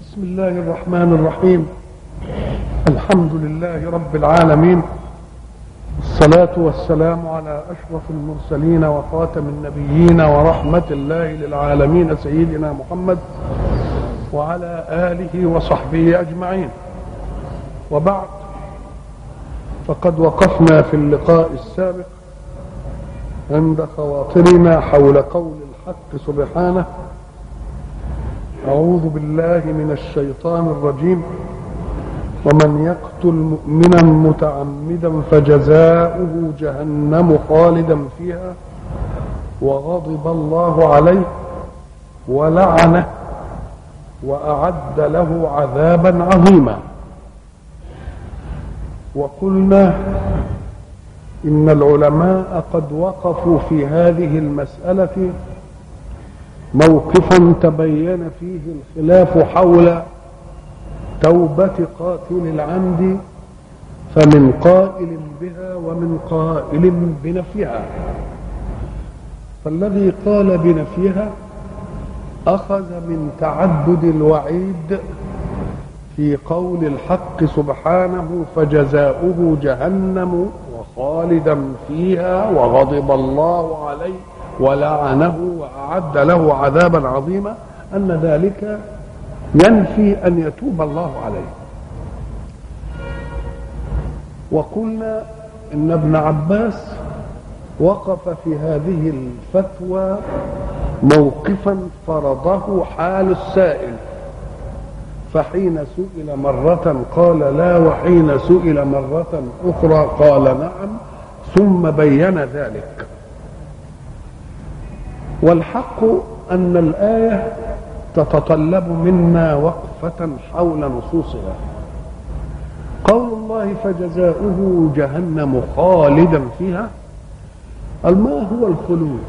بسم الله الرحمن الرحيم الحمد لله رب العالمين الصلاة والسلام على أشرف المرسلين وخاتم النبيين ورحمة الله للعالمين سيدنا محمد وعلى آله وصحبه أجمعين وبعد فقد وقفنا في اللقاء السابق عند خواطرنا حول قول الحق سبحانه أعوذ بالله من الشيطان الرجيم ومن يقتل مؤمنا متعمدا فجزاؤه جهنم خالدا فيها وغضب الله عليه ولعنه وأعد له عذابا عظيما وقلنا إن العلماء قد وقفوا في هذه المسألة موقفا تبين فيه الخلاف حول توبة قاتل العمد فمن قائل بها ومن قائل بنفيها فالذي قال بنفيها أخذ من تعدد الوعيد في قول الحق سبحانه فجزاؤه جهنم وخالدا فيها وغضب الله عليه ولعنه وأعد له عذابا عظيما أن ذلك ينفي أن يتوب الله عليه وقلنا إن ابن عباس وقف في هذه الفتوى موقفا فرضه حال السائل فحين سئل مرة قال لا وحين سئل مرة أخرى قال نعم ثم بين ذلك والحق أن الآية تتطلب منا وقفة حول نصوصها قول الله فجزاؤه جهنم خالدا فيها ما هو الخلود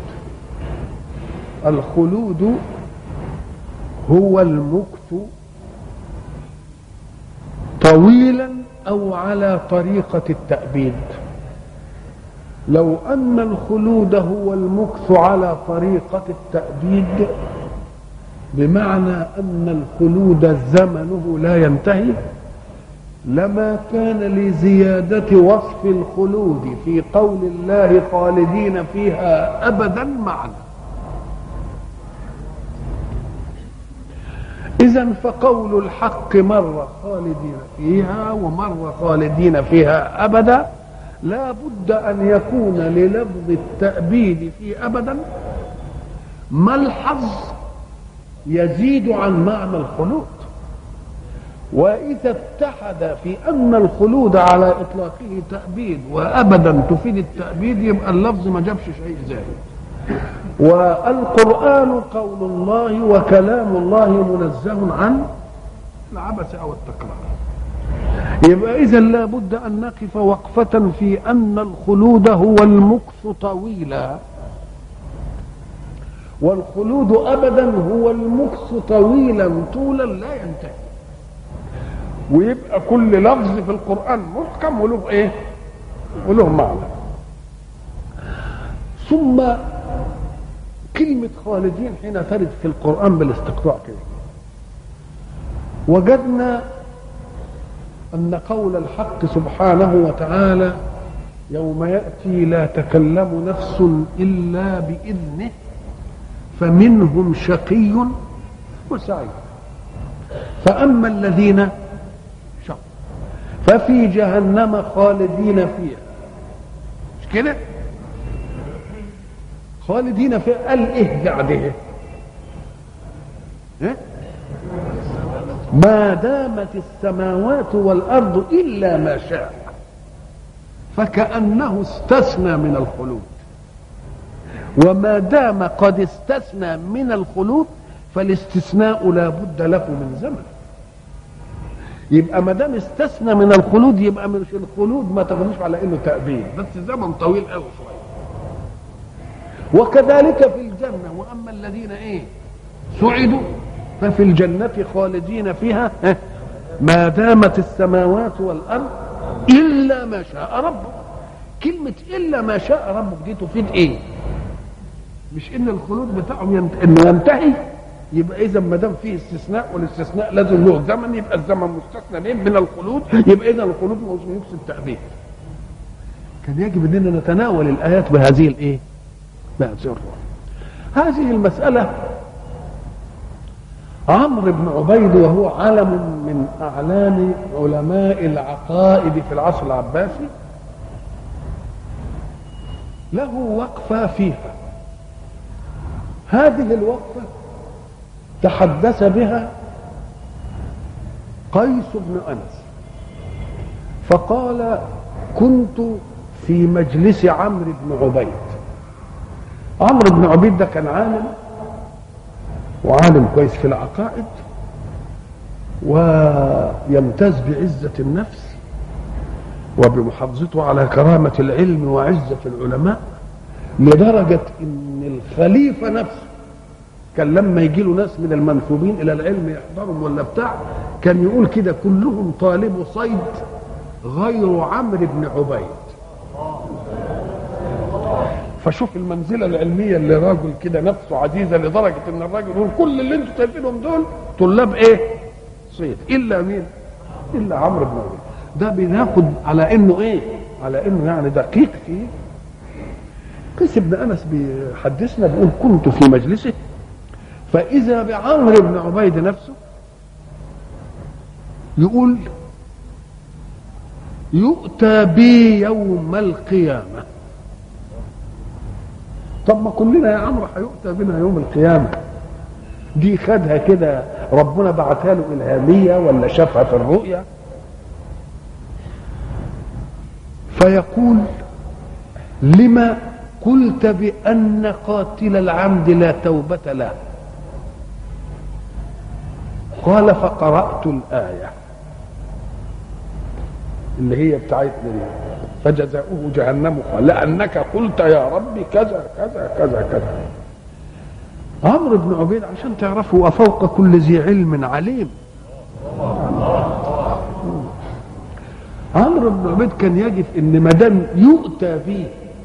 الخلود هو المكت طويلا او على طريقه التابيد لو ان الخلود هو المكث على طريقه التابيد بمعنى ان الخلود زمنه لا ينتهي لما كان لزياده وصف الخلود في قول الله خالدين فيها ابدا معنى إذا فقول الحق مرة خالدين فيها ومرة خالدين فيها أبدا لا بد أن يكون للفظ التأبيد في أبدا ملحظ يزيد عن معنى الخلود وإذا اتحد في أن الخلود على إطلاقه تأبيد وأبدا تفيد التأبيد يبقى اللفظ ما جابش شيء زائد والقرآن قول الله وكلام الله منزه عن العبث أو التكرار يبقى إذا لابد أن نقف وقفة في أن الخلود هو المكث طويلا والخلود أبدا هو المكث طويلا طولا لا ينتهي ويبقى كل لفظ في القرآن محكم وله إيه؟ وله معنى ثم كلمة خالدين حين ترد في القرآن بالاستقطاع كده وجدنا أن قول الحق سبحانه وتعالى يوم يأتي لا تكلم نفس إلا بإذنه فمنهم شقي وسعيد فأما الذين شقوا ففي جهنم خالدين فيها مش كده خالدين في قال ايه بعده إيه؟ ما دامت السماوات والارض الا ما شاء فكانه استثنى من الخلود وما دام قد استثنى من الخلود فالاستثناء لا بد له من زمن يبقى ما دام استثنى من الخلود يبقى مش الخلود ما تاخدوش على انه تأبيد بس زمن طويل قوي شويه وكذلك في الجنة وأما الذين إيه سعدوا ففي الجنة خالدين فيها ما دامت السماوات والأرض إلا ما شاء ربك كلمة إلا ما شاء ربك دي تفيد إيه مش إن الخلود بتاعهم ينت... إنه ينتهي يبقى اذا ما دام فيه استثناء والاستثناء لازم له زمن يبقى الزمن مستثنى من من الخلود يبقى اذا الخلود يفسد التأبيد كان يجب اننا نتناول الايات بهذه الايه؟ بهذه الروح هذه المسألة عمرو بن عبيد وهو علم من أعلام علماء العقائد في العصر العباسي له وقفة فيها هذه الوقفة تحدث بها قيس بن أنس فقال كنت في مجلس عمرو بن عبيد عمرو بن عبيد ده كان عالم وعالم كويس في العقائد ويمتاز بعزة النفس وبمحافظته على كرامة العلم وعزة العلماء لدرجة ان الخليفة نفسه كان لما يجي له ناس من المنسوبين الى العلم يحضرهم ولا بتاع كان يقول كده كلهم طالب صيد غير عمرو بن عبيد فشوف المنزله العلميه اللي راجل كده نفسه عزيزه لدرجه ان الراجل يقول كل اللي انتم شايفينهم دول طلاب ايه؟ صيد الا مين؟ الا عمرو بن عبيد ده بناخد على انه ايه؟ على انه يعني دقيق فيه قيس بن انس بيحدثنا بيقول كنت في مجلسه فاذا بعمرو بن عبيد نفسه يقول يؤتى بي يوم القيامه طب ما كلنا يا عمرو هيؤتى بنا يوم القيامة دي خدها كده ربنا بعتها له إلهامية ولا شافها في الرؤيا فيقول لما قلت بأن قاتل العمد لا توبة له قال فقرأت الآية اللي هي بتاعتنا دي فجزاؤه جهنم لأنك قلت يا رب كذا كذا كذا كذا عمرو بن عبيد عشان تعرفوا وفوق كل ذي علم عليم عمرو بن عبيد كان يجد ان ما دام يؤتى به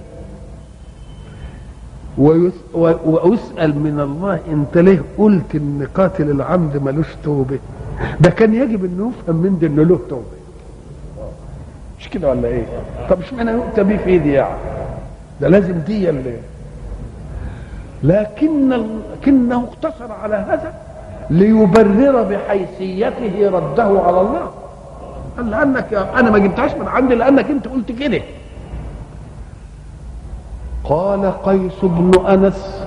ويسأل من الله انت ليه قلت ان قاتل العمد ملوش توبه ده كان يجب انه يفهم من ده انه له توبه مش كده ولا ايه طب اشمعنى يؤتى بيه في ايدي يعني ده لازم دي اللي لكن لكنه اقتصر على هذا ليبرر بحيثيته رده على الله قال لانك انا ما جبتهاش من عندي لانك انت قلت كده قال قيس بن انس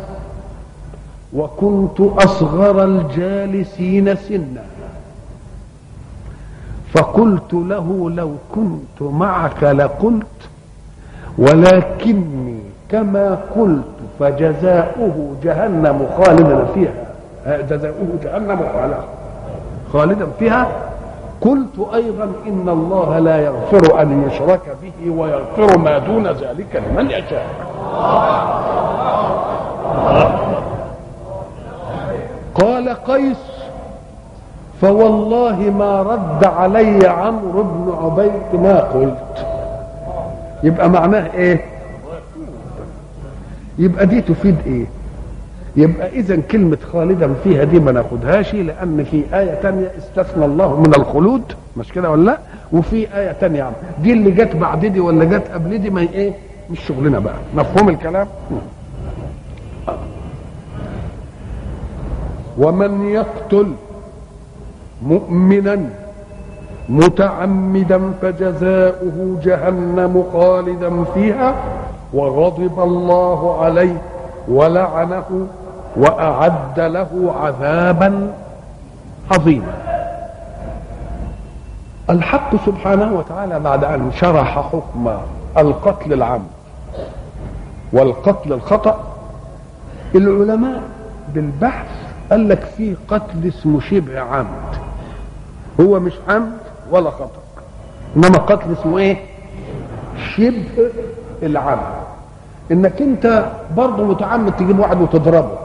وكنت اصغر الجالسين سنا فقلت له لو كنت معك لقلت ولكني كما قلت فجزاؤه جهنم خالدا فيها جزاؤه جهنم خالدا فيها قلت ايضا ان الله لا يغفر ان يشرك به ويغفر ما دون ذلك لمن يشاء قال قيس فوالله ما رد علي عمرو بن عبيد ما قلت يبقى معناه ايه يبقى دي تفيد ايه يبقى اذا كلمة خالدا فيها دي ما ناخدهاش لان في آية تانية استثنى الله من الخلود مش كده ولا لا وفي آية تانية عم. دي اللي جت بعد دي ولا جت قبل دي ما ايه مش شغلنا بقى مفهوم الكلام ومن يقتل مؤمنا متعمدا فجزاؤه جهنم خالدا فيها وغضب الله عليه ولعنه واعد له عذابا عظيما الحق سبحانه وتعالى بعد ان شرح حكم القتل العمد والقتل الخطا العلماء بالبحث قال لك في قتل اسمه شبه عمد هو مش عمد ولا خطا انما قتل اسمه ايه شبه العمد انك انت برضه متعمد تجيب واحد وتضربه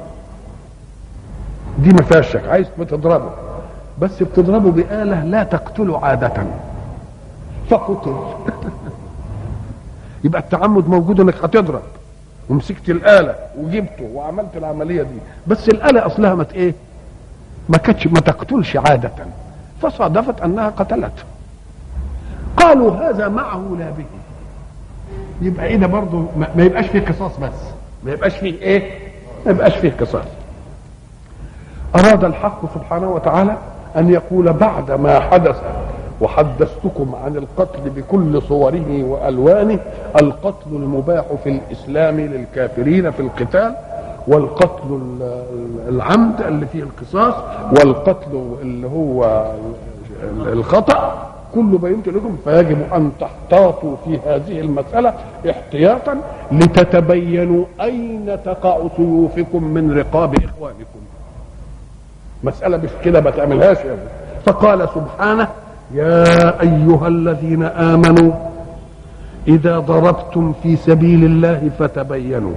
دي ما فيهاش شك عايز تضربه بس بتضربه بآلة لا تقتله عادة فقتل يبقى التعمد موجود انك هتضرب ومسكت الاله وجبته وعملت العمليه دي بس الاله اصلها ما ايه ما كانتش ما تقتلش عاده فصادفت انها قتلته قالوا هذا معه لا به يبقى ايه ده برضه ما ما يبقاش فيه قصاص بس ما يبقاش فيه ايه ما يبقاش فيه قصاص اراد الحق سبحانه وتعالى ان يقول بعد ما حدث وحدثتكم عن القتل بكل صوره والوانه القتل المباح في الاسلام للكافرين في القتال والقتل العمد اللي فيه القصاص والقتل اللي هو الخطأ كل بينت لكم فيجب ان تحتاطوا في هذه المسألة احتياطا لتتبينوا اين تقع سيوفكم من رقاب اخوانكم مسألة مش كده ما تعملهاش يعني. فقال سبحانه يا ايها الذين امنوا اذا ضربتم في سبيل الله فتبينوا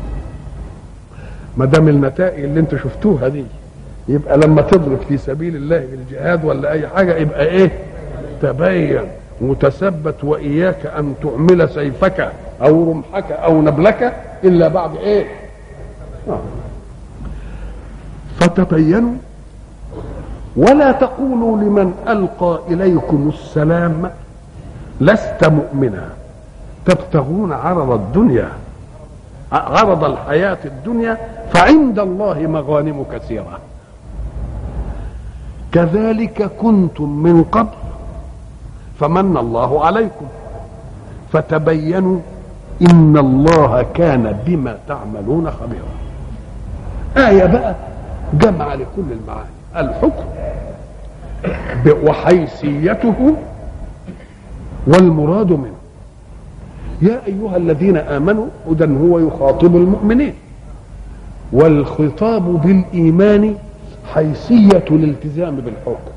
ما دام النتائج اللي انتوا شفتوها دي يبقى لما تضرب في سبيل الله بالجهاد ولا اي حاجه يبقى ايه تبين وتثبت واياك ان تعمل سيفك او رمحك او نبلك الا بعد ايه آه. فتبينوا ولا تقولوا لمن القى اليكم السلام لست مؤمنا تبتغون عرض الدنيا عرض الحياه الدنيا فعند الله مغانم كثيره كذلك كنتم من قبل فمن الله عليكم فتبينوا ان الله كان بما تعملون خبيرا ايه بقى جمع لكل المعاني الحكم وحيثيته والمراد منه يا ايها الذين امنوا اذا هو يخاطب المؤمنين والخطاب بالايمان حيثيه الالتزام بالحكم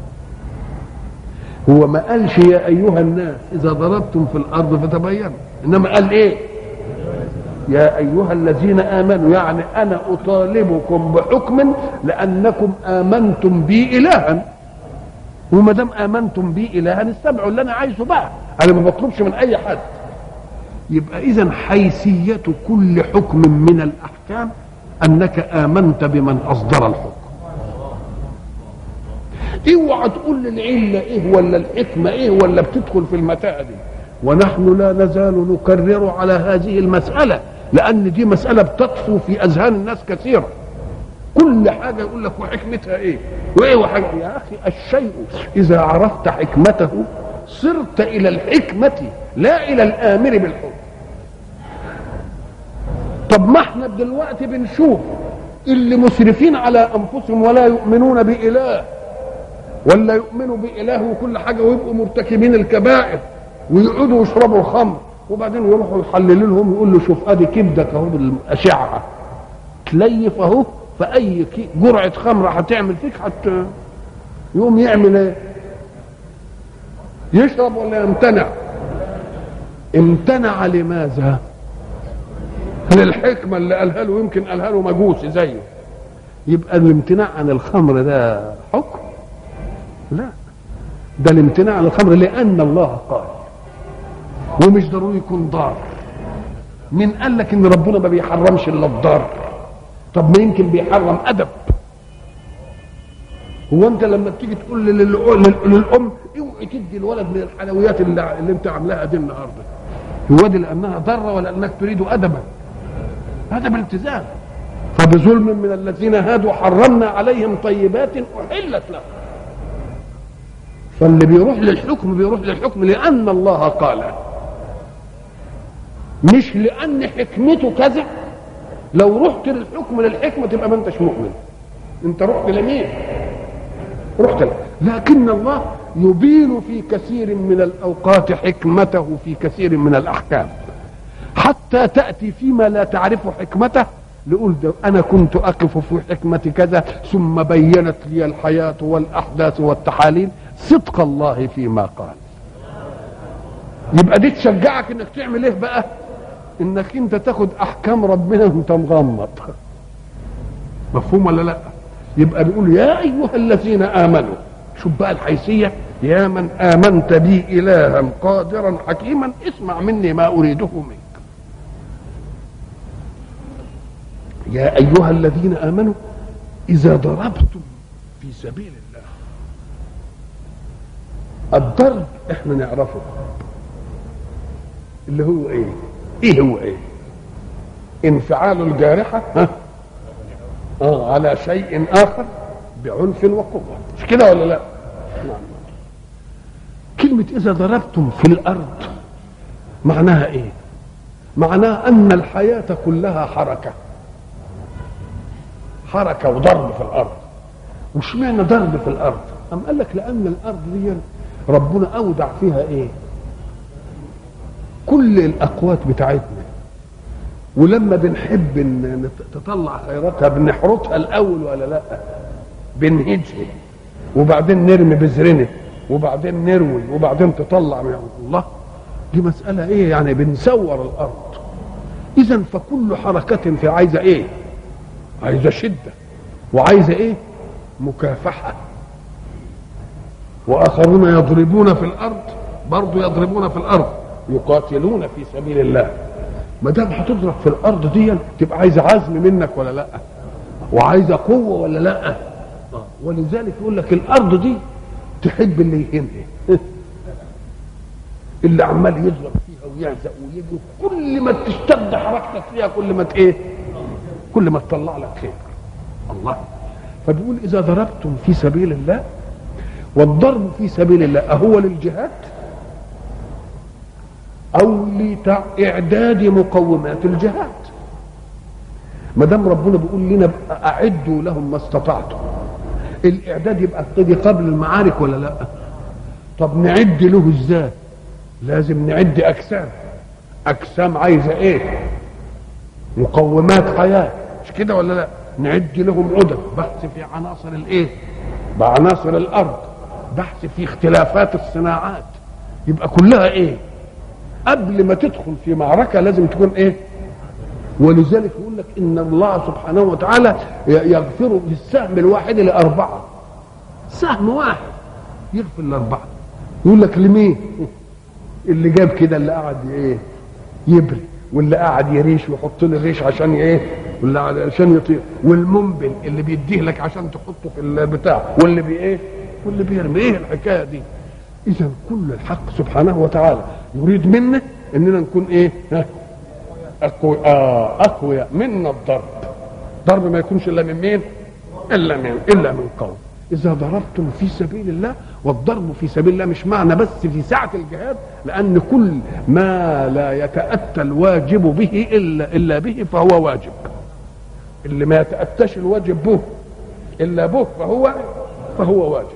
هو ما قالش يا ايها الناس اذا ضربتم في الارض فتبينوا انما قال ايه يا ايها الذين امنوا يعني انا اطالبكم بحكم لانكم امنتم بي الها وما دام امنتم بي الها استمعوا اللي انا عايزه بقى انا ما بطلبش من اي حد يبقى اذا حيثيه كل حكم من الاحكام انك امنت بمن اصدر الحكم اوعى تقول لي العله ايه ولا الحكمه ايه ولا بتدخل في المتاهه دي ونحن لا نزال نكرر على هذه المساله لان دي مساله بتطفو في اذهان الناس كثيرا كل حاجه يقول لك وحكمتها ايه وايه وحاجة يا اخي الشيء اذا عرفت حكمته صرت الى الحكمه لا الى الامر بالحكم طب ما احنا دلوقتي بنشوف اللي مسرفين على انفسهم ولا يؤمنون باله ولا يؤمنوا باله وكل حاجه ويبقوا مرتكبين الكبائر ويقعدوا يشربوا الخمر وبعدين يروحوا يحللوا لهم يقول له شوف ادي كبدك اهو بالاشعه تليف اهو فاي جرعه خمره هتعمل فيك حت يقوم يعمل ايه؟ يشرب ولا يمتنع؟ امتنع لماذا؟ للحكمه اللي قالها له يمكن قالها له مجوسي زيه يبقى الامتناع عن الخمر ده حكم؟ لا ده الامتناع عن الخمر لان الله قال ومش ضروري يكون ضار مين قال لك ان ربنا ما بيحرمش الا الضار طب ما يمكن بيحرم ادب هو انت لما بتيجي تقول للام اوعي تدي الولد من الحلويات اللي, اللي انت عاملاها دي النهارده هو دي لانها ضاره ولا انك تريد ادبا ادب التزام فبظلم من الذين هادوا حرمنا عليهم طيبات احلت لهم فاللي بيروح للحكم بيروح للحكم لان الله قال مش لان حكمته كذا لو رحت للحكم للحكمه تبقى ما انتش مؤمن انت رحت لمين رحت له. لكن الله يبين في كثير من الاوقات حكمته في كثير من الاحكام حتى تاتي فيما لا تعرف حكمته لقول ده انا كنت اقف في حكمه كذا ثم بينت لي الحياه والاحداث والتحاليل صدق الله فيما قال يبقى دي تشجعك انك تعمل ايه بقى انك انت تاخد احكام ربنا وانت مغمض مفهوم ولا لا يبقى بيقول يا ايها الذين امنوا شوف بقى الحيثيه يا من امنت بي الها قادرا حكيما اسمع مني ما اريده منك يا ايها الذين امنوا اذا ضربتم في سبيل الله الضرب احنا نعرفه اللي هو ايه ايه هو ايه انفعال الجارحة ها؟ آه على شيء آخر بعنف وقوة مش كده ولا لا نعم. كلمة إذا ضربتم في الأرض معناها إيه معناها أن الحياة كلها حركة حركة وضرب في الأرض وش معنى ضرب في الأرض أم قال لك لأن الأرض دي ربنا أودع فيها إيه كل الأقوات بتاعتنا ولما بنحب ان تطلع خيراتها بنحرطها الاول ولا لا بنهجها وبعدين نرمي بذرنا وبعدين نروي وبعدين تطلع من الله دي مسألة ايه يعني بنسور الارض اذا فكل حركة في عايزة ايه عايزة شدة وعايزة ايه مكافحة واخرون يضربون في الارض برضه يضربون في الارض يقاتلون في سبيل الله ما دام هتضرب في الارض دي تبقى عايزه عزم منك ولا لا وعايزه قوه ولا لا ولذلك يقول لك الارض دي تحب اللي يهمها اللي عمال يضرب فيها ويعزق ويجري كل ما تشتد حركتك فيها كل ما ايه كل ما تطلع لك خير الله فبيقول اذا ضربتم في سبيل الله والضرب في سبيل الله اهو للجهاد او لاعداد مقومات الجهاد ما دام ربنا بيقول لنا اعدوا لهم ما استطعتم الاعداد يبقى ابتدي قبل المعارك ولا لا طب نعد له ازاي لازم نعد اجسام اجسام عايزه ايه مقومات حياه مش كده ولا لا نعد لهم عدد بحث في عناصر الايه بعناصر الارض بحث في اختلافات الصناعات يبقى كلها ايه قبل ما تدخل في معركة لازم تكون ايه ولذلك يقول لك ان الله سبحانه وتعالى يغفر بالسهم الواحد لأربعة سهم واحد يغفر لأربعة يقول لك لمين اللي جاب كده اللي قعد ايه يبري واللي قاعد يريش ويحط له الريش عشان ايه واللي عشان يطير والمنبل اللي بيديه لك عشان تحطه في البتاع واللي بي ايه واللي بيرمي ايه الحكايه دي اذا كل الحق سبحانه وتعالى يريد منا اننا نكون ايه اقوياء آه اقوياء منا الضرب ضرب ما يكونش الا من مين الا من الا من قوم اذا ضربتم في سبيل الله والضرب في سبيل الله مش معنى بس في ساعه الجهاد لان كل ما لا يتاتى الواجب به الا الا به فهو واجب اللي ما يتاتاش الواجب به الا به فهو فهو واجب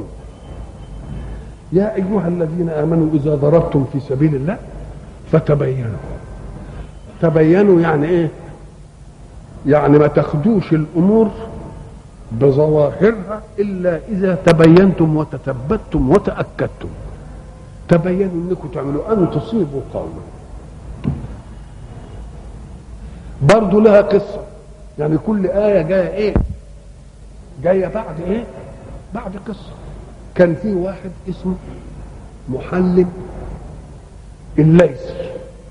يا أيها الذين آمنوا إذا ضربتم في سبيل الله فتبينوا تبينوا يعني إيه يعني ما تاخدوش الأمور بظواهرها إلا إذا تبينتم وتثبتم وتأكدتم تبينوا أنكم تعملوا أن تصيبوا قوما برضو لها قصة يعني كل آية جاية إيه جاية بعد إيه بعد قصة كان في واحد اسمه محلم الليثي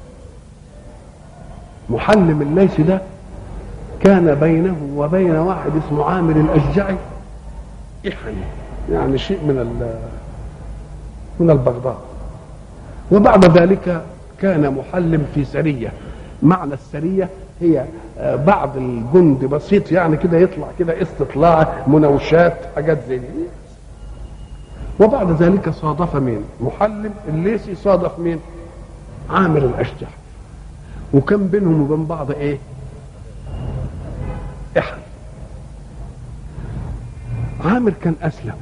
محلم الليثي ده كان بينه وبين واحد اسمه عامر الاشجعي إحن يعني شيء من من البغضاء وبعد ذلك كان محلم في سريه معنى السريه هي بعض الجند بسيط يعني كده يطلع كده استطلاع مناوشات حاجات زي دي وبعد ذلك صادف مين محلم الليسي صادف مين عامر الاشجع وكان بينهم وبين بعض ايه احد عامر كان اسلم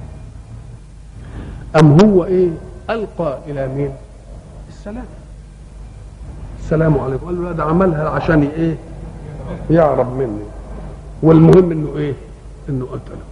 ام هو ايه القى الى مين السلام السلام عليكم قال له ده عملها عشان ايه يعرب مني والمهم انه ايه انه قتله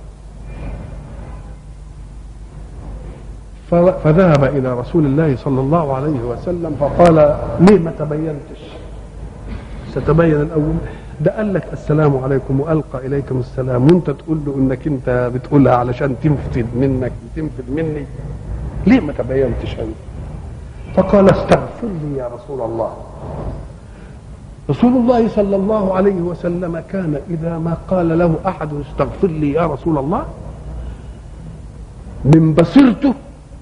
فذهب الى رسول الله صلى الله عليه وسلم فقال ليه ما تبينتش ستبين الاول ده قال لك السلام عليكم والقى اليكم السلام وانت تقول له انك انت بتقولها علشان تنفذ منك تنفذ مني ليه ما تبينتش انت فقال استغفر لي يا رسول الله رسول الله صلى الله عليه وسلم كان إذا ما قال له أحد استغفر لي يا رسول الله من بصيرته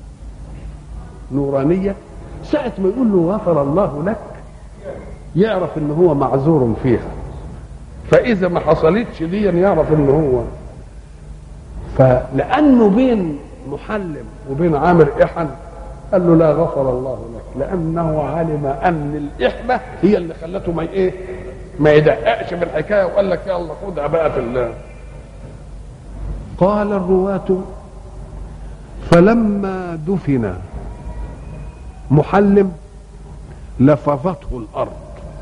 نورانية ساعة ما يقول له غفر الله لك يعرف ان هو معذور فيها فإذا ما حصلتش دي يعرف ان هو فلأنه بين محلم وبين عامر إحن قال له لا غفر الله لك لأنه علم أن الإحبة هي اللي خلته ما إيه ما يدققش في الحكاية وقال لك يلا خدها بقى في الله قال الرواة فلما دفن محلم لفظته الارض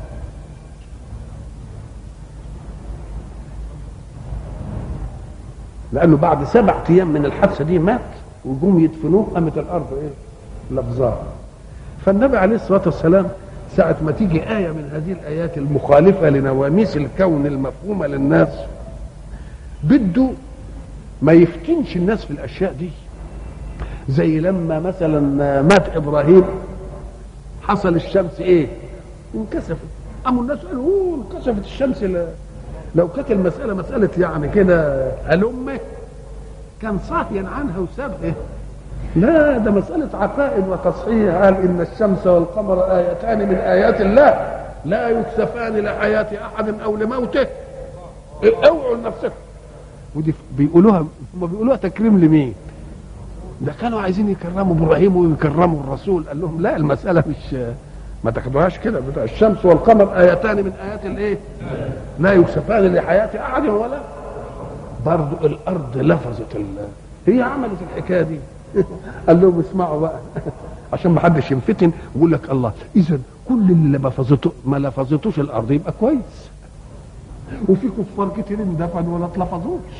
لانه بعد سبع ايام من الحادثه دي مات وجم يدفنوه قامت الارض ايه لفظاه فالنبي عليه الصلاه والسلام ساعة ما تيجي آية من هذه الآيات المخالفة لنواميس الكون المفهومة للناس بده ما يفتنش الناس في الأشياء دي زي لما مثلا مات ابراهيم حصل الشمس ايه انكسفت قاموا الناس قالوا اوه انكسفت الشمس ل... لو كانت المساله مساله يعني كده هلمه كان صاهيا عنها وسابها لا ده مسألة عقائد وتصحيح قال إن الشمس والقمر آيتان من آيات الله لا يكسفان لحياة أحد أو لموته اوعوا لنفسكم ودي بيقولوها هم بيقولوها تكريم لمين؟ ده كانوا عايزين يكرموا ابراهيم ويكرموا الرسول قال لهم لا المساله مش ما تاخدوهاش كده بتاع الشمس والقمر ايتان من ايات الايه؟ لا يكسفان لحياه احد ولا برضه الارض لفظت ال... هي عملت الحكايه دي قال لهم اسمعوا بقى عشان ما حدش ينفتن ويقول لك الله اذا كل اللي لفظته ما لفظتوش الارض يبقى كويس وفي كفار كتير اندفنوا ولا اتلفظوش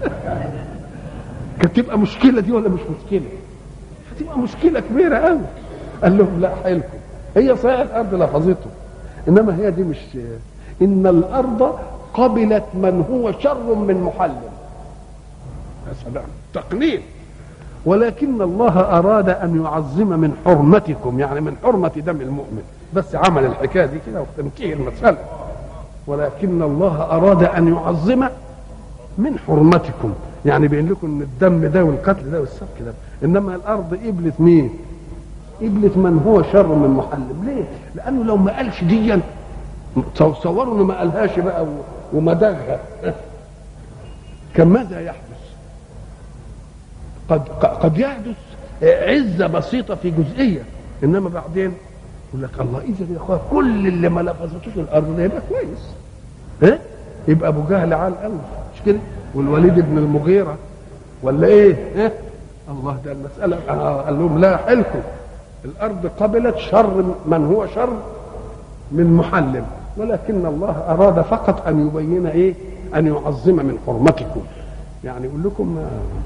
كانت تبقى مشكله دي ولا مش مشكله؟ هتبقى مشكله كبيره قوي قال لهم لا حيلكم هي صحيح الارض لفظته انما هي دي مش ان الارض قبلت من هو شر من محلل يا سلام تقليل ولكن الله اراد ان يعظم من حرمتكم يعني من حرمه دم المؤمن بس عمل الحكايه دي كده وتنتهي المساله ولكن الله اراد ان يعظم من حرمتكم يعني بيقول لكم ان الدم ده والقتل ده والسفك ده انما الارض قبلت مين؟ قبلت من هو شر من محلم ليه؟ لانه لو ما قالش ديا تصوروا انه ما قالهاش بقى ومدغها كان ماذا يحدث؟ قد قد يحدث عزه بسيطه في جزئيه انما بعدين يقول لك الله اذا يا اخويا كل اللي ما لفظتوش الارض ده يبقى كويس ها؟ يبقى ابو جهل عال قوي مش كده؟ والوليد بن المغيرة ولا ايه إيه؟ الله ده المسألة آه قال لهم لا حلكم الأرض قبلت شر من هو شر من محلم ولكن الله أراد فقط أن يبين إيه أن يعظم من حرمتكم يعني يقول لكم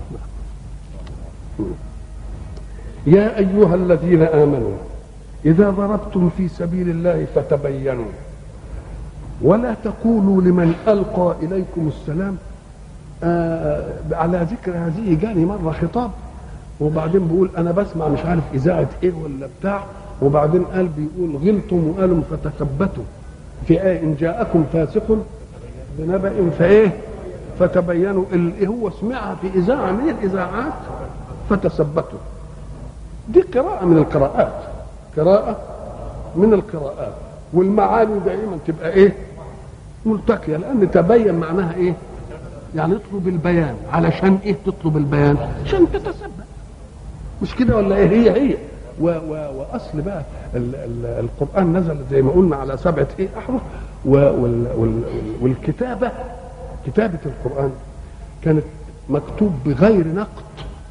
يا أيها الذين آمنوا إذا ضربتم في سبيل الله فتبينوا ولا تقولوا لمن ألقى إليكم السلام آه على ذكر هذه جاني مرة خطاب وبعدين بيقول أنا بسمع مش عارف إذاعة إيه ولا بتاع وبعدين قال بيقول غلتم وقالوا فتثبتوا في آية إن جاءكم فاسق بنبأ فإيه فتبينوا اللي هو سمعها في إذاعة من الإذاعات فتثبتوا دي قراءة من القراءات قراءة من القراءات والمعاني دائما تبقى ايه ملتقيه لان تبين معناها ايه يعني اطلب البيان علشان ايه تطلب البيان عشان تتثبت مش كده ولا ايه هي هي و و واصل بقى ال ال القران نزل زي ما قلنا على سبعه ايه احرف وال وال والكتابه كتابه القران كانت مكتوب بغير نقد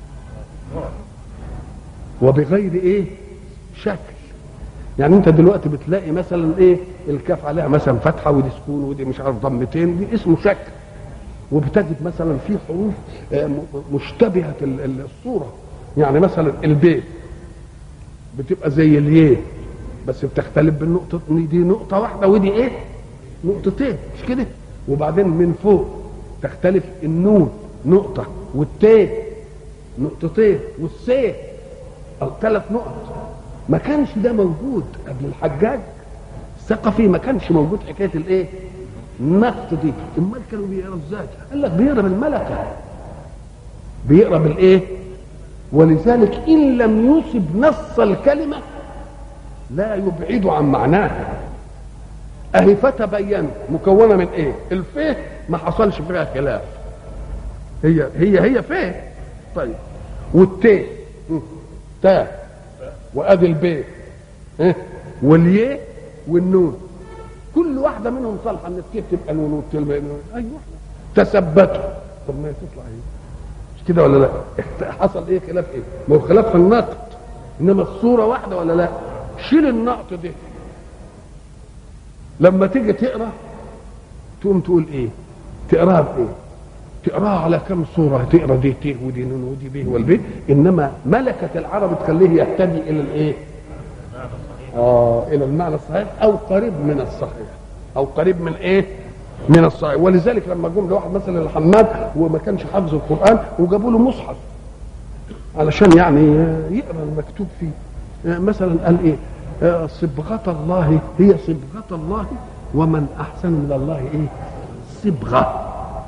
وبغير ايه شكل يعني انت دلوقتي بتلاقي مثلا ايه الكاف عليها مثلا فتحه ودي سكون ودي مش عارف ضمتين دي اسمه شكل وبتجد مثلا في حروف مشتبهه الصوره يعني مثلا البيت بتبقى زي اليه بس بتختلف بالنقطه دي نقطه واحده ودي ايه نقطتين مش كده وبعدين من فوق تختلف النون نقطه والتاء نقطتين والسين ثلاث نقط ما كانش ده موجود قبل الحجاج ثقفي ما كانش موجود حكايه الايه النقط دي امال كانوا بيقرا ازاي قال لك بيقرا بالملكه بيقرا بالايه ولذلك ان لم يصب نص الكلمه لا يبعد عن معناها اهي فتبين مكونه من ايه الفيه ما حصلش فيها خلاف هي هي هي فيه طيب والتي تا وادي البي ها؟ والياء والنون كل واحده منهم صالحه ان التي تبقى نون والتي تبقى نون ايوه تثبتوا طب ما هي تطلع ايه مش كده ولا لا اخت- حصل ايه خلاف ايه ما هو خلاف في النقط انما الصوره واحده ولا لا شيل النقط دي لما تيجي تقرا تقوم تقول ايه تقراها بايه تقراها على كم صوره تقرا دي ت ودي نون ودي ب والب انما ملكه العرب تخليه يهتدي الى الايه اه الى المعنى الصحيح او قريب من الصحيح او قريب من ايه من الصحيح ولذلك لما جم لواحد مثلا الحماد وما كانش حافظ القران وجابوا له مصحف علشان يعني يقرا المكتوب فيه مثلا قال ايه آه، صبغة الله هي صبغة الله ومن أحسن من الله إيه صبغة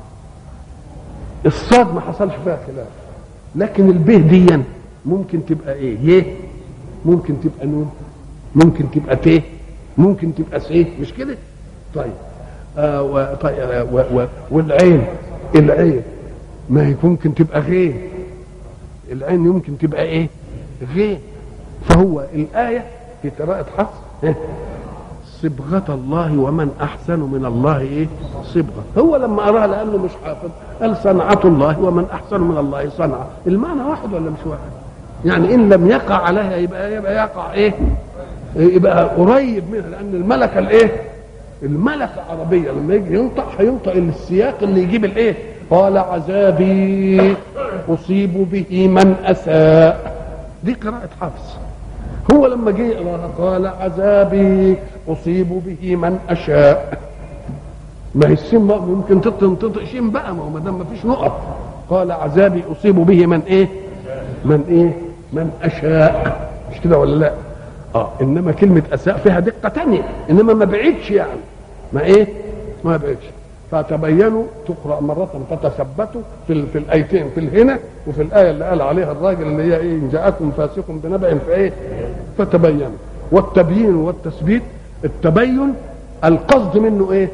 الصاد ما حصلش فيها خلاف لكن البه ديا ممكن تبقى ايه يه ممكن تبقى نون ممكن تبقى ت ممكن تبقى س مش كده طيب آه و... طيب آه و... و... والعين العين ما هي ممكن تبقى غين العين يمكن تبقى ايه غين فهو الآية في قراءة حفص إيه؟ صبغة الله ومن أحسن من الله إيه صبغة هو لما قراها لأنه مش حافظ قال صنعة الله ومن أحسن من الله صنعة المعنى واحد ولا مش واحد يعني إن لم يقع عليها يبقى يبقى يقع إيه يبقى قريب منها لأن الملكة الإيه الملكة عربية لما يجي ينطق هينطق السياق اللي يجيب الإيه قال عذابي أصيب به من أساء دي قراءة حفص هو لما جه يقراها قال عذابي اصيب به من اشاء ما هي السين بقى ممكن تنطق شين بقى ما هو ما دام ما فيش نقط قال عذابي اصيب به من ايه من ايه من اشاء مش كده ولا لا اه انما كلمه اساء فيها دقه تانية انما ما بعدش يعني ما ايه ما بعدش فتبينوا تقرا مره فتثبتوا في ال- في الايتين في الهنا وفي الايه اللي قال عليها الراجل اللي هي ايه ان جاءكم فاسق بنبأ فايه فتبينوا والتبيين والتثبيت التبين القصد منه ايه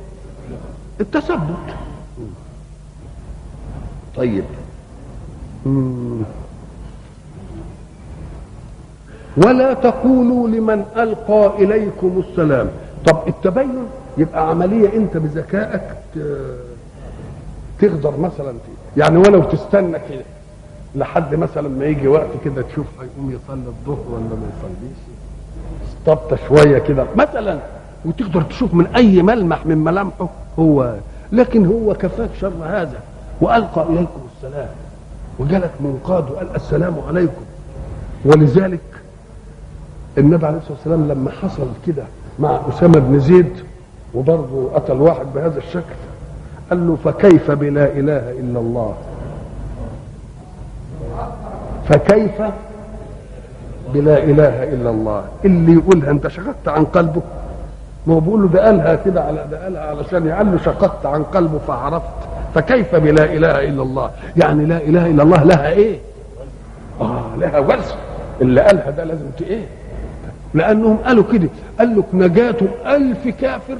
التثبت طيب مم. ولا تقولوا لمن القى اليكم السلام طب التبين يبقى عمليه انت بذكائك ت- تقدر مثلا فيه. يعني ولو تستنى كده لحد مثلا ما يجي وقت كده تشوف هيقوم يصلي الظهر ولا ما يصليش استبطى شويه كده مثلا وتقدر تشوف من اي ملمح من ملامحه هو لكن هو كفاك شر هذا والقى اليكم السلام وجالك منقاد وقال السلام عليكم ولذلك النبي عليه الصلاه والسلام لما حصل كده مع اسامه بن زيد وبرضه قتل واحد بهذا الشكل قال له فكيف بلا اله الا الله فكيف بلا اله الا الله اللي يقولها انت شققت عن قلبه ما هو بيقول له ده قالها كده على ده قالها علشان يقال له شققت عن قلبه فعرفت فكيف بلا اله الا الله يعني لا اله الا الله لها ايه اه لها وزن اللي قالها ده لازم ت- ايه لانهم قالوا كده قال لك نجاة ألف كافر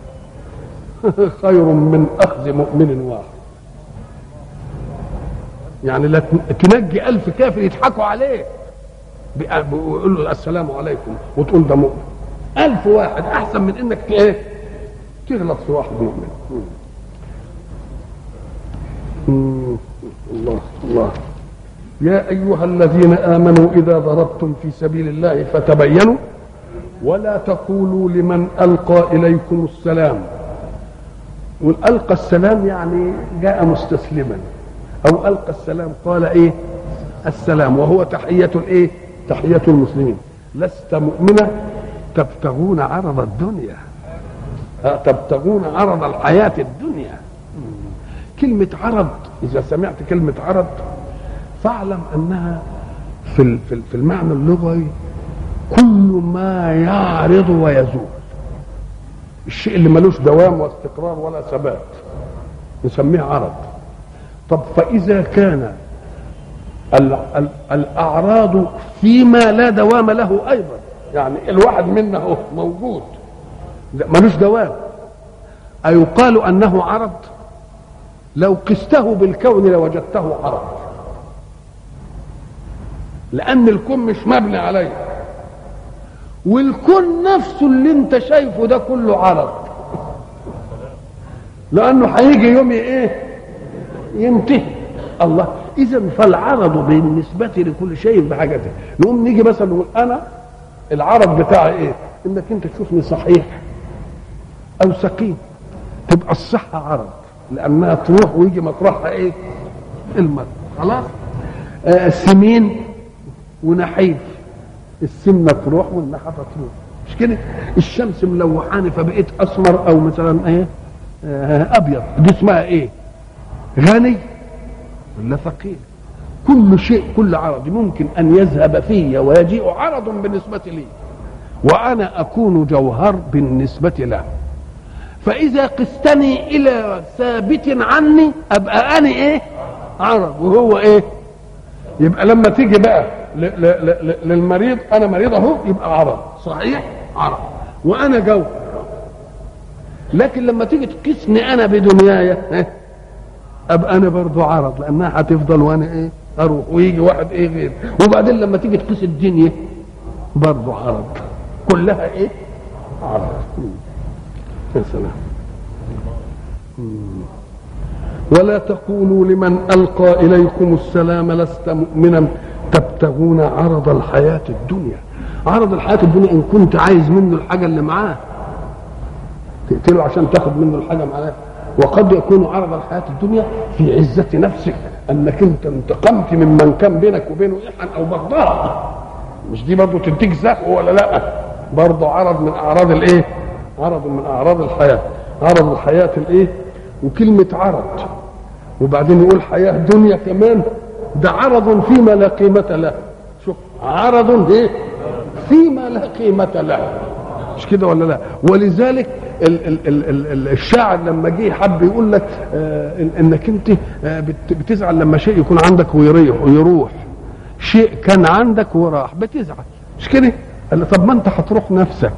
خير من أخذ مؤمن واحد يعني لا تن- تنجي ألف كافر يضحكوا عليه بيق- بيقول له السلام عليكم وتقول ده مؤمن ألف واحد أحسن من إنك ت- إيه تغلط في واحد مؤمن مم. الله الله يا أيها الذين آمنوا إذا ضربتم في سبيل الله فتبينوا ولا تقولوا لمن ألقى إليكم السلام والألقى السلام يعني جاء مستسلما أو ألقى السلام قال إيه السلام وهو تحية الإيه تحية المسلمين لست مؤمنا تبتغون عرض الدنيا آه، تبتغون عرض الحياة الدنيا كلمة عرض إذا سمعت كلمة عرض فاعلم أنها في ال- في ال- في المعنى اللغوي كل ما يعرض ويزول الشيء اللي ملوش دوام واستقرار ولا ثبات نسميه عرض طب فإذا كان ال ال الأعراض فيما لا دوام له أيضا يعني الواحد منا هو موجود ملوش دوام أيقال أنه عرض لو قسته بالكون لوجدته عرض لأن الكون مش مبني عليه والكون نفسه اللي انت شايفه ده كله عرض لانه هيجي يوم ايه ينتهي الله اذا فالعرض بالنسبه لكل شيء بحاجته نقوم نيجي مثلا نقول انا العرض بتاعي ايه انك انت تشوفني صحيح او سقيم تبقى الصحه عرض لانها تروح ويجي مطرحها ايه المرض خلاص آه سمين ونحيف السمنه تروح والنحافه تروح مش كده الشمس ملوحاني فبقيت اسمر او مثلا ايه آه ابيض دي اسمها ايه غني ولا فقير كل شيء كل عرض ممكن ان يذهب في ويجيء عرض بالنسبه لي وانا اكون جوهر بالنسبه له فاذا قستني الى ثابت عني ابقى انا ايه عرض وهو ايه يبقى لما تيجي بقى ل- ل- ل- للمريض انا مريض اهو يبقى عرض صحيح عرض وانا جوهر لكن لما تيجي تقيسني انا بدنياي إيه؟ ابقى انا برضو عرض لانها هتفضل وانا ايه اروح ويجي واحد ايه غير وبعدين لما تيجي تقيس الدنيا برضو عرض كلها ايه عرض مم. يا سلام مم. ولا تقولوا لمن القى اليكم السلام لست مؤمنا تبتغون عرض الحياه الدنيا عرض الحياه الدنيا ان كنت عايز منه الحاجه اللي معاه تقتله عشان تاخد منه الحاجه معاه وقد يكون عرض الحياه الدنيا في عزه نفسك انك انت انتقمت ممن كان بينك وبينه احن او بغضاء مش دي برضه تديك زهو ولا لا برضه عرض من اعراض الايه عرض من اعراض الحياه عرض الحياه الايه وكلمه عرض وبعدين يقول حياه دنيا كمان ده عرض فيما لا قيمه له شوف عرض ايه فيما لا قيمه له مش كده ولا لا ولذلك ال ال ال ال ال الشاعر لما جه حب يقول لك آه إن- انك انت آه بت- بتزعل لما شيء يكون عندك ويريح ويروح شيء كان عندك وراح بتزعل مش كده قال له طب ما انت هتروح نفسك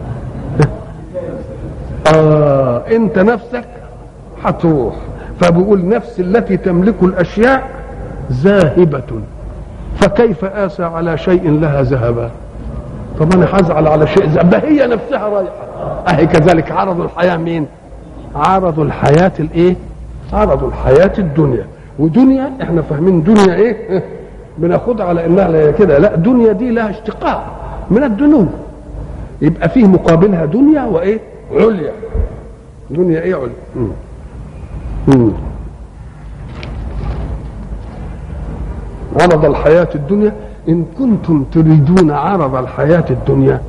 اه انت نفسك هتروح فبيقول نفس التي تملك الاشياء ذاهبه فكيف اسى على شيء لها ذهبان طب انا هزعل على شيء زي ده هي نفسها رايحه اهي كذلك عرض الحياه مين عرض الحياه الايه عرض الحياه الدنيا ودنيا احنا فاهمين دنيا ايه بناخدها على انها لا كده لا دنيا دي لها اشتقاق من الدنو يبقى فيه مقابلها دنيا وايه عليا دنيا ايه عليا مم. مم. عرض الحياة الدنيا إن كنتم تريدون عرض الحياة الدنيا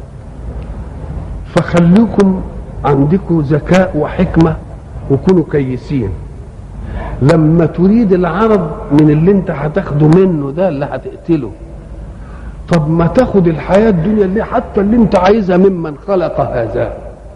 فخليكم عندكم ذكاء وحكمة وكونوا كيسين لما تريد العرض من اللي انت هتاخده منه ده اللي هتقتله طب ما تاخد الحياة الدنيا اللي حتى اللي انت عايزها ممن خلق هذا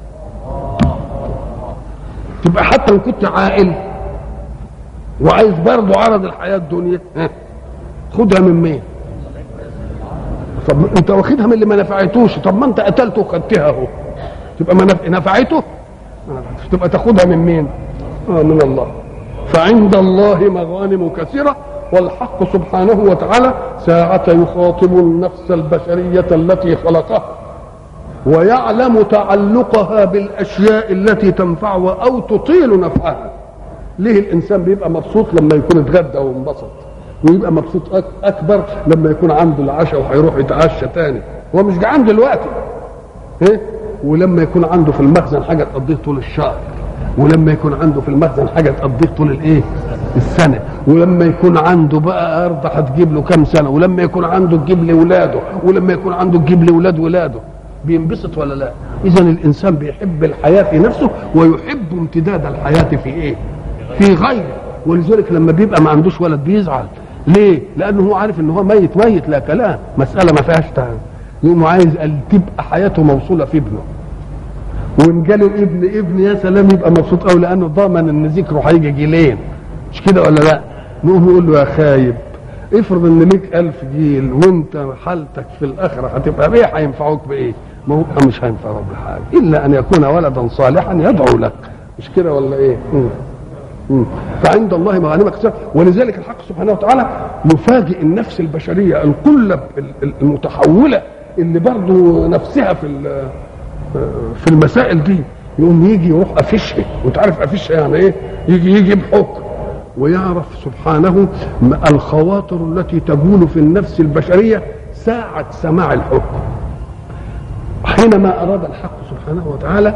تبقى حتى لو كنت عاقل وعايز برضه عرض الحياة الدنيا ها خدها من مين طب انت واخدها من اللي ما نفعتوش طب ما انت قتلته وخدتها اهو تبقى ما نف- نفعته ما نفعتوش. تبقى تاخدها من مين آه من الله فعند الله مغانم كثيرة والحق سبحانه وتعالى ساعة يخاطب النفس البشرية التي خلقها ويعلم تعلقها بالأشياء التي تنفعها أو تطيل نفعها ليه الإنسان بيبقى مبسوط لما يكون اتغدى وانبسط ويبقى مبسوط أك- أكبر لما يكون عنده العشاء وهيروح يتعشى تاني هو مش جعان دلوقتي ايه ولما يكون عنده في المخزن حاجه تقضيه طول الشهر ولما يكون عنده في المخزن حاجه تقضيه طول الايه السنه ولما يكون عنده بقى ارض هتجيب له كام سنه ولما يكون عنده تجيب لاولاده ولما يكون عنده تجيب لاولاد ولاده بينبسط ولا لا اذا الانسان بيحب الحياه في نفسه ويحب امتداد الحياه في ايه في غيره ولذلك لما بيبقى ما عندوش ولد بيزعل ليه لانه هو عارف ان هو ميت ميت لا كلام مساله ما فيهاش تعب يقوم عايز قال تبقى حياته موصوله في ابنه وان جاله ابن ابن يا سلام يبقى مبسوط قوي لانه ضامن ان ذكره هيجي جيلين مش كده ولا لا نقوم نقول له يا خايب افرض ان ليك ألف جيل وانت حالتك في الاخره هتبقى بايه هينفعوك بايه ما هو مش هينفعوك بحاجه الا ان يكون ولدا صالحا يدعو لك مش كده ولا ايه مم. مم. فعند الله مغانم كثيرة ولذلك الحق سبحانه وتعالى يفاجئ النفس البشريه القلب المتحوله اللي برضه نفسها في في المسائل دي يقوم يجي يروح قافشها وانت عارف قافشها يعني ايه يجي يجي بحكم ويعرف سبحانه الخواطر التي تجول في النفس البشريه ساعه سماع الحكم حينما اراد الحق سبحانه وتعالى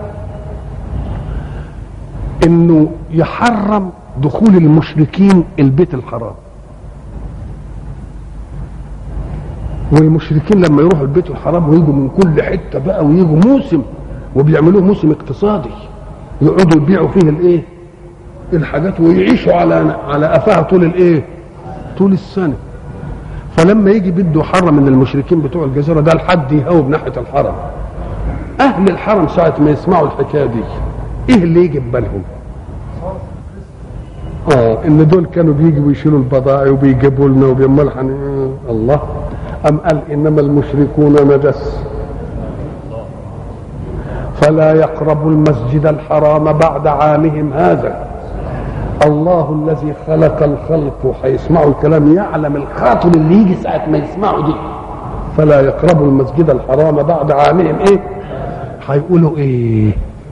انه يحرم دخول المشركين البيت الحرام والمشركين لما يروحوا البيت الحرام ويجوا من كل حته بقى ويجوا موسم وبيعملوه موسم اقتصادي يقعدوا يبيعوا فيه الايه الحاجات ويعيشوا على على قفاها طول الايه طول السنه فلما يجي بده يحرم من المشركين بتوع الجزيره ده لحد يهوب ناحيه الحرم اهل الحرم ساعه ما يسمعوا الحكايه دي ايه اللي يجي في بالهم اه ان دول كانوا بيجوا يشيلوا البضائع وبيجيبوا لنا وبيعملوا الله ام قال انما المشركون نجس فلا يقربوا المسجد الحرام بعد عامهم هذا الله الذي خلق الخلق هيسمعوا الكلام يعلم الخاطر اللي يجي ساعة ما يسمعوا دي فلا يقربوا المسجد الحرام بعد عامهم ايه هيقولوا ايه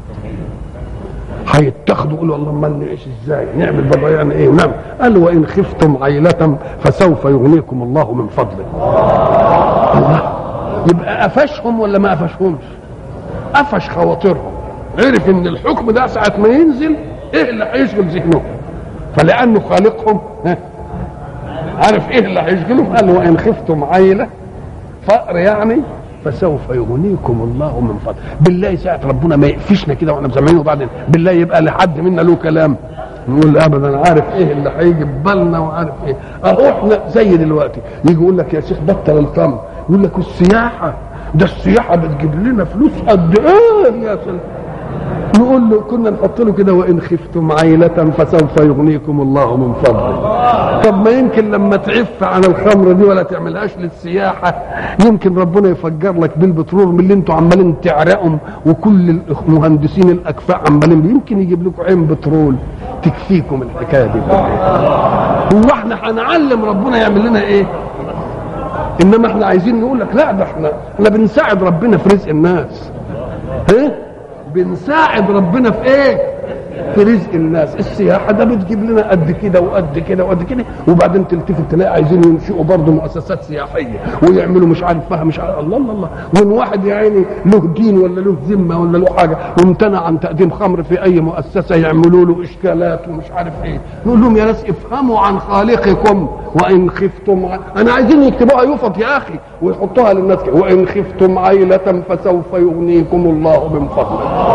هيتخذوا يقولوا اللهم نعيش ازاي نعمل بابا يعني ايه نعم قال وان خفتم عيلة فسوف يغنيكم الله من فضله الله يبقى قفشهم ولا ما قفشهمش قفش خواطرهم عرف ان الحكم ده ساعة ما ينزل ايه اللي هيشغل ذهنهم فلانه خالقهم عارف ايه اللي هيشغلهم قال وان خفتم عيلة فقر يعني فسوف يغنيكم الله من فضله بالله ساعة ربنا ما يقفشنا كده واحنا مسامعين وبعدين بالله يبقى لحد منا له كلام نقول ابدا عارف ايه اللي هيجي بالنا وعارف ايه اهو احنا زي دلوقتي يجي يقول لك يا شيخ بطل الخمر يقول لك السياحه ده السياحه بتجيب لنا فلوس قد ايه يا سلام نقول له كنا نحط له كده وان خفتم عيلة فسوف يغنيكم الله من فضله طب ما يمكن لما تعف عن الخمر دي ولا تعملهاش للسياحة يمكن ربنا يفجر لك بالبترول من اللي انتوا عمالين تعرقهم وكل المهندسين الاكفاء عمالين يمكن يجيب لكم عين بترول تكفيكم الحكايه دي هو احنا هنعلم ربنا يعمل لنا ايه انما احنا عايزين نقول لك لا ده احنا احنا بنساعد ربنا في رزق الناس ها بنساعد ربنا في ايه في رزق الناس السياحه ده بتجيب لنا قد كده وقد كده وقد كده وبعدين تلتفت تلاقي عايزين ينشئوا برضه مؤسسات سياحيه ويعملوا مش عارف فيها مش عارف الله الله الله وان واحد يا عيني له دين ولا له ذمه ولا له حاجه وامتنع عن تقديم خمر في اي مؤسسه يعملوا له اشكالات ومش عارف ايه نقول لهم يا ناس افهموا عن خالقكم وان خفتم انا عايزين يكتبوها يفط يا اخي ويحطوها للناس كده وان خفتم عيله فسوف يغنيكم الله من فضله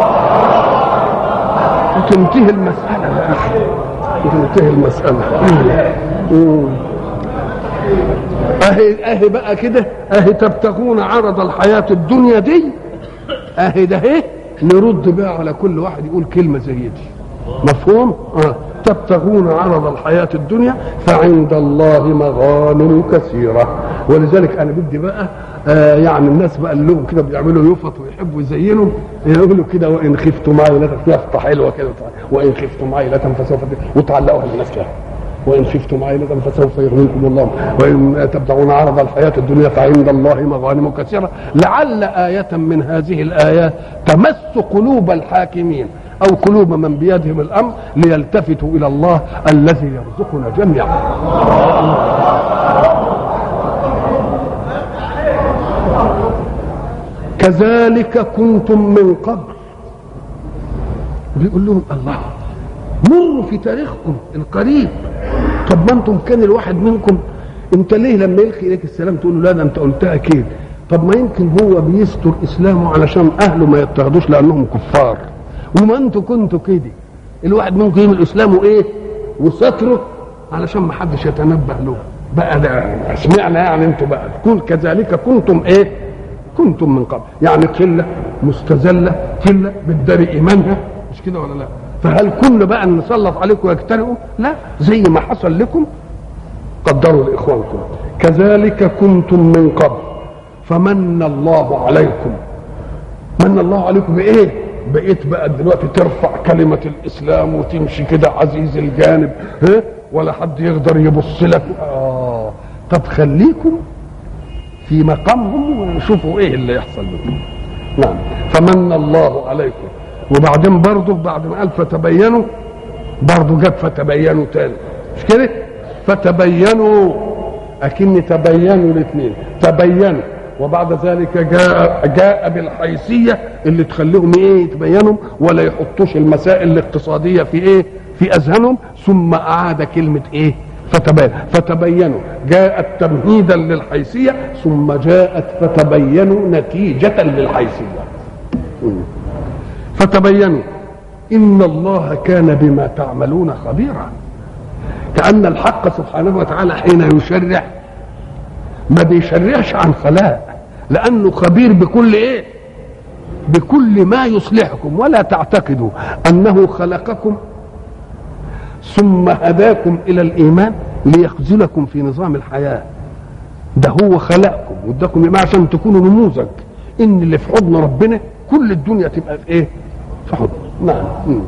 وتنتهي المسألة يا أخي وتنتهي المسألة أهي أهي بقى كده أهي تبتغون عرض الحياة الدنيا دي أهي ده إيه نرد بقى على كل واحد يقول كلمة زي دي مفهوم؟ آه. تبتغون عرض الحياة الدنيا فعند الله مغانم كثيرة ولذلك أنا بدي بقى آه يعني الناس بقى اللي لهم كده بيعملوا يفط ويحبوا يزينوا يقولوا كده وإن خفتم عيلة يافطة حلوة كده وإن خفتم عيلة فسوف وتعلقوها للناس كده وإن خفتم عيلة فسوف يغنيكم الله وإن تبتغون عرض الحياة الدنيا فعند الله مغانم كثيرة لعل آية من هذه الآيات تمس قلوب الحاكمين أو قلوب من بيدهم الأمر ليلتفتوا إلى الله الذي يرزقنا جميعا كذلك كنتم من قبل بيقول لهم الله مروا في تاريخكم القريب طب ما انتم كان الواحد منكم انت ليه لما يلقي اليك السلام تقول له لا ده انت قلتها كده طب ما يمكن هو بيستر اسلامه علشان اهله ما يضطهدوش لانهم كفار وما انتوا كنتوا كده الواحد منكم يعمل اسلامه ايه وستره علشان ما حدش يتنبه له بقى ده اشمعنى يعني انتوا بقى كن كذلك كنتم ايه كنتم من قبل يعني قله مستذله قله بتداري ايمانها مش كده ولا لا فهل كل بقى ان نسلط عليكم يجترئوا لا زي ما حصل لكم قدروا لاخوانكم كذلك كنتم من قبل فمن الله عليكم من الله عليكم بايه بقيت بقى دلوقتي ترفع كلمة الإسلام وتمشي كده عزيز الجانب ها ولا حد يقدر يبص لك آه طب خليكم في مقامهم وشوفوا ايه اللي يحصل بكم نعم فمن الله عليكم وبعدين برضه بعد ما قال فتبينوا برضه جاب فتبينوا تاني مش كده فتبينوا اكن تبينوا الاثنين تبينوا وبعد ذلك جاء جاء بالحيثيه اللي تخليهم ايه يتبينوا ولا يحطوش المسائل الاقتصاديه في ايه في اذهانهم ثم اعاد كلمه ايه فتبين فتبينوا جاءت تمهيدا للحيثيه ثم جاءت فتبينوا نتيجه للحيثيه فتبينوا ان الله كان بما تعملون خبيرا كان الحق سبحانه وتعالى حين يشرع ما بيشرعش عن خلاء لانه خبير بكل ايه بكل ما يصلحكم ولا تعتقدوا انه خلقكم ثم هداكم الى الايمان ليخذلكم في نظام الحياه ده هو خلقكم واداكم ايمان عشان تكونوا نموذج ان اللي في حضن ربنا كل الدنيا تبقى في ايه في حضن نعم م.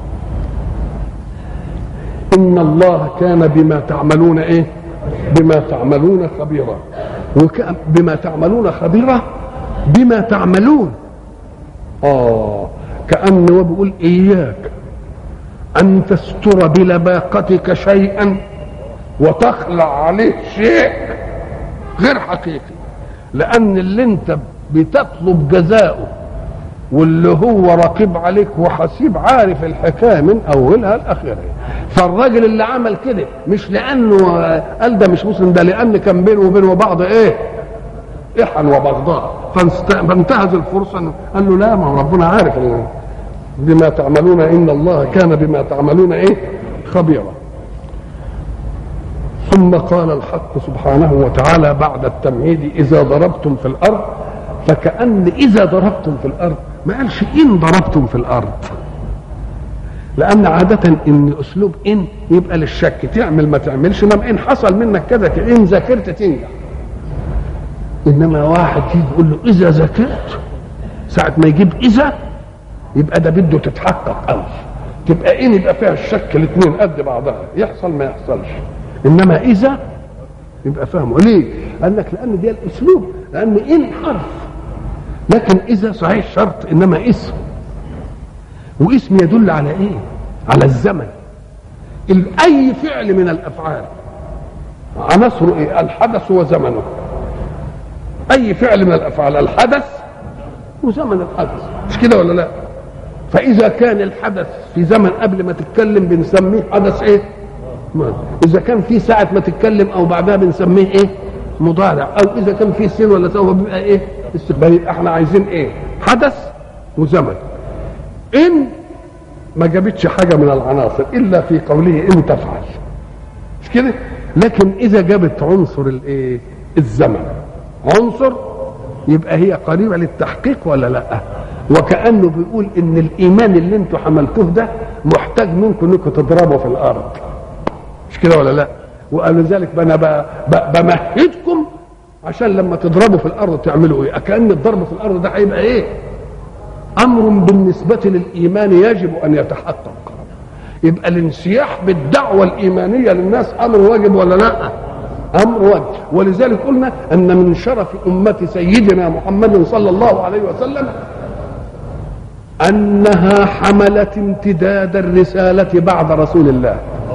ان الله كان بما تعملون ايه بما تعملون خبيرا وك... بما تعملون خبيرا بما تعملون اه كانه بيقول اياك ان تستر بلباقتك شيئا وتخلع عليه شيء غير حقيقي لان اللي انت بتطلب جزاؤه واللي هو رقيب عليك وحسيب عارف الحكايه من اولها لاخرها فالراجل اللي عمل كده مش لانه قال ده مش مسلم ده لان كان بينه وبينه بعض ايه احن وبغضاء فانتهز الفرصه قال له لا ما هو ربنا عارف بما تعملون ان الله كان بما تعملون ايه خبيرا ثم قال الحق سبحانه وتعالى بعد التمهيد اذا ضربتم في الارض فكأن إذا ضربتم في الأرض ما قالش إن ضربتم في الأرض لأن عادة إن أسلوب إن يبقى للشك تعمل ما تعملش إنما إن حصل منك كذا إن ذاكرت تنجح إنما واحد يجي يقول له إذا ذاكرت ساعة ما يجيب إذا يبقى ده بده تتحقق أوي تبقى إن يبقى فيها الشك الاثنين قد بعضها يحصل ما يحصلش إنما إذا يبقى فاهمه ليه؟ قال لك لأن دي الأسلوب لأن إن حرف لكن إذا صحيح شرط إنما اسم واسم يدل على إيه؟ على الزمن أي فعل من الأفعال عناصر إيه؟ الحدث وزمنه أي فعل من الأفعال الحدث وزمن الحدث مش كده ولا لا؟ فإذا كان الحدث في زمن قبل ما تتكلم بنسميه حدث إيه؟ ماضي إذا كان في ساعة ما تتكلم أو بعدها بنسميه إيه؟ مضارع أو إذا كان في سين ولا سوف بيبقى إيه؟ استقبال يبقى احنا عايزين ايه حدث وزمن ان ما جابتش حاجه من العناصر الا في قوله ان تفعل مش كده لكن اذا جابت عنصر الايه الزمن عنصر يبقى هي قريبه للتحقيق ولا لا وكانه بيقول ان الايمان اللي انتوا حملتوه ده محتاج منكم انكم تضربوا في الارض مش كده ولا لا وقال ذلك انا بمهدكم عشان لما تضربوا في الارض تعملوا ايه كان الضرب في الارض ده هيبقى ايه امر بالنسبه للايمان يجب ان يتحقق يبقى الانسياح بالدعوه الايمانيه للناس امر واجب ولا لا امر واجب ولذلك قلنا ان من شرف امه سيدنا محمد صلى الله عليه وسلم انها حملت امتداد الرساله بعد رسول الله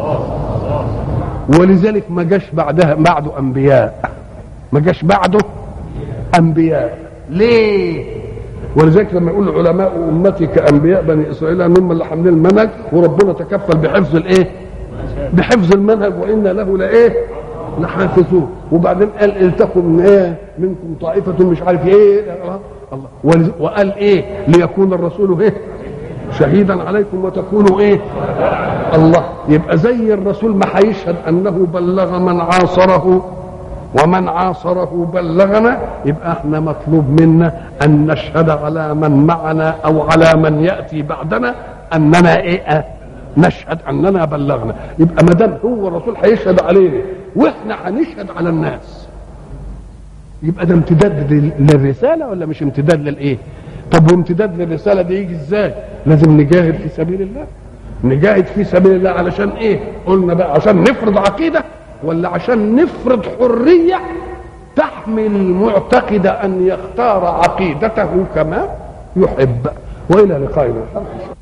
ولذلك ما جاش بعدها بعده انبياء ما جاش بعده انبياء ليه ولذلك لما يقول علماء امتي كانبياء بني اسرائيل ان هم اللي حاملين المنهج وربنا تكفل بحفظ الايه بحفظ المنهج وانا له لايه لحافظون وبعدين قال التكن من ايه منكم طائفه مش عارف ايه الله وقال ايه ليكون الرسول ايه شهيدا عليكم وتكونوا ايه الله يبقى زي الرسول ما هيشهد انه بلغ من عاصره ومن عاصره بلغنا يبقى احنا مطلوب منا ان نشهد على من معنا او على من ياتي بعدنا اننا ايه اه نشهد اننا بلغنا يبقى ما دام هو الرسول هيشهد علينا واحنا هنشهد على الناس يبقى ده امتداد لل- للرساله ولا مش امتداد للايه طب وامتداد للرساله دي يجي ازاي لازم نجاهد في سبيل الله نجاهد في سبيل الله علشان ايه قلنا بقى عشان نفرض عقيده ولا عشان نفرض حريه تحمل المعتقد ان يختار عقيدته كما يحب والى لقاء اخر